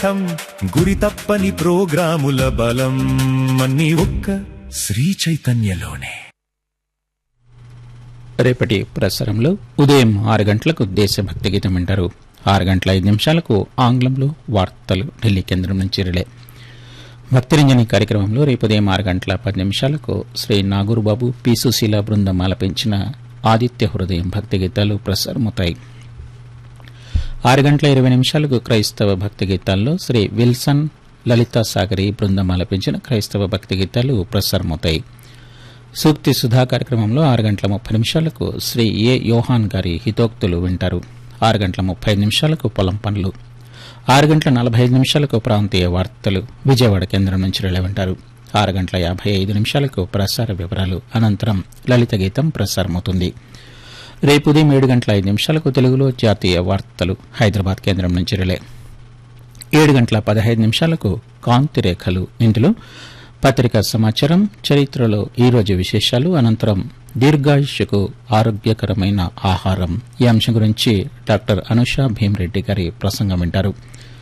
ఠం గురి తప్పని ప్రోగ్రాముల బలం అన్ని ఒక్క శ్రీ చైతన్యలోనే రేపటి ప్రసారంలో ఉదయం ఆరు గంటలకు దేశభక్తి గీతం వింటారు ఆరు గంటల ఐదు నిమిషాలకు ఆంగ్లంలో వార్తలు ఢిల్లీ కేంద్రం నుంచి రిలే భక్తిరంజని కార్యక్రమంలో రేపు ఉదయం ఆరు గంటల పది నిమిషాలకు శ్రీ నాగూరుబాబు పి సుశీల బృందం ఆలపించిన ఆదిత్య హృదయం భక్తి గీతాలు ప్రసారమవుతాయి ఆరు గంటల ఇరవై నిమిషాలకు క్రైస్తవ భక్తి గీతాల్లో శ్రీ విల్సన్ లలితా సాగరి బృందం ఆలపించిన క్రైస్తవ భక్తి గీతాలు ప్రసారమవుతాయి సూక్తి సుధా కార్యక్రమంలో ఆరు గంటల ముప్పై నిమిషాలకు శ్రీ ఏ యోహాన్ గారి హితోక్తులు వింటారు ఆరు గంటల ముప్పై ఐదు నిమిషాలకు పొలం పనులు ఆరు గంటల నలభై ఐదు నిమిషాలకు ప్రాంతీయ వార్తలు విజయవాడ కేంద్రం నుంచి రిలే వింటారు ఆరు గంటల యాభై ఐదు నిమిషాలకు ప్రసార వివరాలు అనంతరం లలిత గీతం ప్రసారమవుతుంది రేపు ఉదయం ఏడు గంటల ఐదు నిమిషాలకు తెలుగులో జాతీయ వార్తలు హైదరాబాద్ కేంద్రం నుంచి రిలే ఏడు గంటల పదహైదు నిమిషాలకు కాంతి రేఖలు ఇందులో పత్రికా సమాచారం చరిత్రలో ఈరోజు విశేషాలు అనంతరం దీర్ఘాయుష్యకు ఆరోగ్యకరమైన ఆహారం ఈ అంశం గురించి డాక్టర్ అనుష భీమరెడ్డి గారి ప్రసంగం వింటారు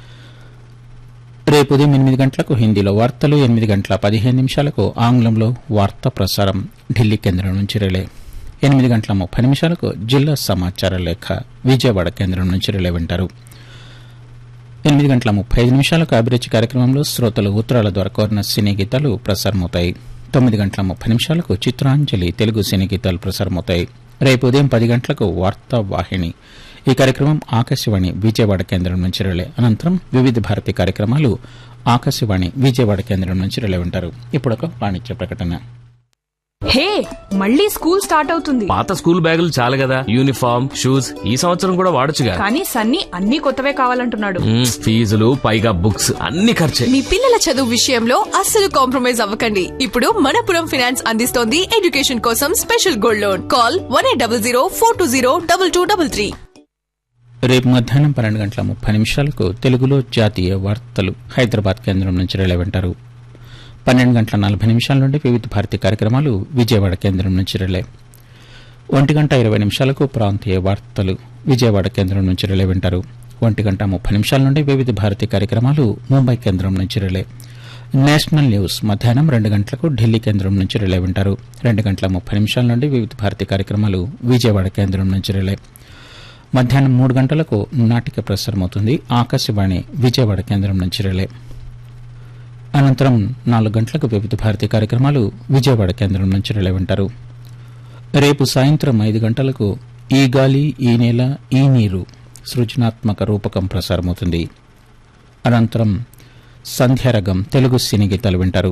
రేపు ఉదయం ఎనిమిది గంటలకు హిందీలో వార్తలు ఎనిమిది గంటల పదిహేను నిమిషాలకు ఆంగ్లంలో వార్తా ప్రసారం ఢిల్లీ కేంద్రం నుంచి రిలే ఎనిమిది గంటల ముప్పై నిమిషాలకు జిల్లా సమాచార లేఖ విజయవాడ కేంద్రం నుంచి రిలే వింటారు ఎనిమిది గంటల ముప్పై ఐదు నిమిషాలకు అభిరుచి కార్యక్రమంలో శ్రోతలు ఉత్తరాల ద్వారా కోరిన సినీ గీతాలు ప్రసారమవుతాయి తొమ్మిది గంటల ముప్పై నిమిషాలకు చిత్రాంజలి తెలుగు సినీ గీతాలు ప్రసారమవుతాయి రేపు ఉదయం పది గంటలకు వార్తా వాహిని ఈ కార్యక్రమం ఆకాశవాణి విజయవాడ కేంద్రం నుంచి రిలే అనంతరం వివిధ భారతి కార్యక్రమాలు ఆకాశవాణి విజయవాడ కేంద్రం నుంచి రిలే ఉంటారు ఇప్పుడు ఒక వాణిజ్య ప్రకటన హే మళ్ళీ స్కూల్ స్టార్ట్ అవుతుంది పాత స్కూల్ బ్యాగులు చాలు కదా యూనిఫామ్ షూస్ ఈ సంవత్సరం కూడా వాడొచ్చుగా కానీ సన్నీ అన్ని కొత్తవే కావాలంటున్నాడు మ్మ్, ఫీజులు పైగా బుక్స్ అన్ని ఖర్చే మీ పిల్లల చదువు విషయంలో అస్సలు కాంప్రమైజ్ అవ్వకండి ఇప్పుడు మనపురం ఫైనాన్స్ అందిస్తోంది ఎడ్యుకేషన్ కోసం special gold loan call one eight double zero four two zero double two double three రేపు మధ్యాహ్నం పన్నెండు గంటల ముప్పై నిమిషాలకు తెలుగులో జాతీయ వార్తలు హైదరాబాద్ కేంద్రం నుంచి రిలే వింటారు పన్నెండు గంటల నలభై నిమిషాల నుండి వివిధ భారతి కార్యక్రమాలు విజయవాడ కేంద్రం నుంచి రిలే ఒంటి గంట ఇరవై నిమిషాలకు ప్రాంతీయ వార్తలు విజయవాడ కేంద్రం నుంచి రిలే వింటారు ఒంటి గంట ముప్పై నిమిషాల నుండి వివిధ భారతి కార్యక్రమాలు ముంబై కేంద్రం నుంచి రిలే నేషనల్ న్యూస్ మధ్యాహ్నం రెండు గంటలకు ఢిల్లీ కేంద్రం నుంచి రిలే వింటారు రెండు గంటల ముప్పై నిమిషాల నుండి వివిధ భారతి కార్యక్రమాలు విజయవాడ కేంద్రం నుంచి రిలే మధ్యాహ్నం మూడు గంటలకు నాటిక ప్రసారమవుతుంది ఆకాశవాణి విజయవాడ కేంద్రం నుంచి రిలే అనంతరం నాలుగు గంటలకు వివిధ భారతి కార్యక్రమాలు విజయవాడ కేంద్రం నుంచి రిలే వింటారు రేపు సాయంత్రం ఐదు గంటలకు ఈ గాలి ఈ నేల ఈ నీరు సృజనాత్మక రూపకం ప్రసారమవుతుంది అనంతరం సంధ్యారగం తెలుగు సినీ గీతాలు వింటారు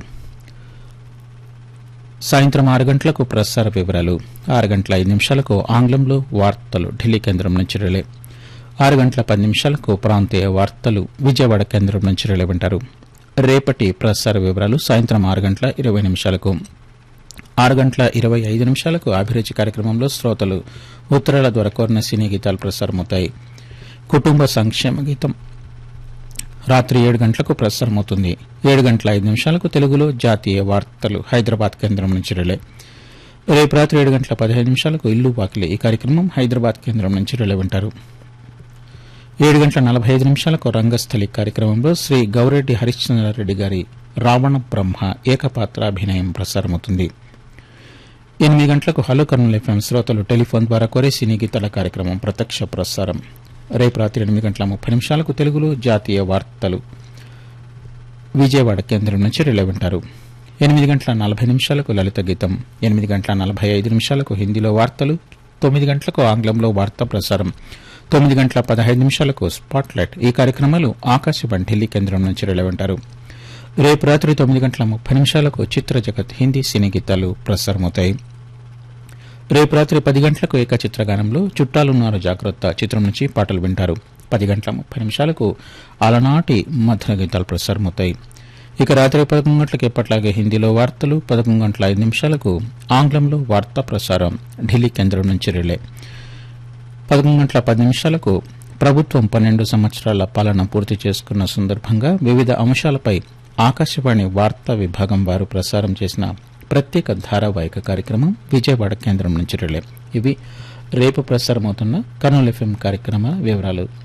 సాయంత్రం ఆరు గంటలకు ప్రసార వివరాలు ఆరు గంటల ఐదు నిమిషాలకు ఆంగ్లంలో వార్తలు ఢిల్లీ కేంద్రం నుంచి రిలే ఆరు గంటల పది నిమిషాలకు ప్రాంతీయ వార్తలు విజయవాడ కేంద్రం నుంచి రిలే వింటారు రేపటి ప్రసార వివరాలు సాయంత్రం ఆరు గంటల ఇరవై నిమిషాలకు ఆరు గంటల ఇరవై ఐదు నిమిషాలకు అభిరుచి కార్యక్రమంలో శ్రోతలు ఉత్తరాల ద్వారా కోరిన సినీ గీతాలు ప్రసారమవుతాయి కుటుంబ సంక్షేమ గీతం రాత్రి ఏడు గంటలకు ప్రసారమవుతుంది ఏడు గంటల ఐదు నిమిషాలకు తెలుగులో జాతీయ వార్తలు హైదరాబాద్ కేంద్రం నుంచి రిలే రేపు రాత్రి ఏడు గంటల పదిహేను నిమిషాలకు ఇల్లు వాకిలి ఈ కార్యక్రమం హైదరాబాద్ కేంద్రం నుంచి రిలే వింటారు ఏడు గంటల నలభై ఐదు నిమిషాలకు రంగస్థలి కార్యక్రమంలో శ్రీ గౌరెడ్డి హరిశ్చంద్రారెడ్డి గారి రావణ బ్రహ్మ ఏకపాత్రాభినయం ప్రసారమవుతుంది ఎనిమిది గంటలకు హలో కర్నూలు ఎఫ్ఎం శ్రోతలు టెలిఫోన్ ద్వారా కోరే సినీ గీతాల కార్యక్రమం ప్రత్యక్ష ప్రసారం రేపు రాత్రి ఎనిమిది గంటల ముప్పై నిమిషాలకు తెలుగులో జాతీయ వార్తలు విజయవాడ కేంద్రం నుంచి రిలే వింటారు ఎనిమిది గంటల నలభై నిమిషాలకు లలిత గీతం ఎనిమిది గంటల నలభై ఐదు నిమిషాలకు హిందీలో వార్తలు తొమ్మిది గంటలకు ఆంగ్లంలో వార్తా ప్రసారం తొమ్మిది గంటల పదహైదు నిమిషాలకు స్పాట్లైట్ ఈ కార్యక్రమాలు ఆకాశవాణి ఢిల్లీ కేంద్రం నుంచి రిలే వింటారు రేపు రాత్రి తొమ్మిది గంటల ముప్పై నిమిషాలకు చిత్ర జగత్ హిందీ సినీ గీతాలు ప్రసారమవుతాయి రేపు రాత్రి పది గంటలకు ఏకచిత్రగానంలో చుట్టాలున్నారు జాగ్రత్త చిత్రం నుంచి పాటలు వింటారు పది గంటల ముప్పై నిమిషాలకు అలనాటి మధుర గీతాలు ప్రసారమవుతాయి ఇక రాత్రి పదకొండు గంటలకు ఎప్పట్లాగే హిందీలో వార్తలు పదకొండు గంటల ఐదు నిమిషాలకు ఆంగ్లంలో వార్తా ప్రసారం ఢిల్లీ కేంద్రం నుంచి రిలే పదకొండు గంటల పది నిమిషాలకు ప్రభుత్వం పన్నెండు సంవత్సరాల పాలన పూర్తి చేసుకున్న సందర్భంగా వివిధ అంశాలపై ఆకాశవాణి వార్తా విభాగం వారు ప్రసారం చేసిన ప్రత్యేక ధారావాహిక కార్యక్రమం విజయవాడ కేంద్రం నుంచి రిలే ఇవి రేపు ప్రసారమవుతున్న కర్నూలు ఎఫ్ఎం కార్యక్రమ వివరాలు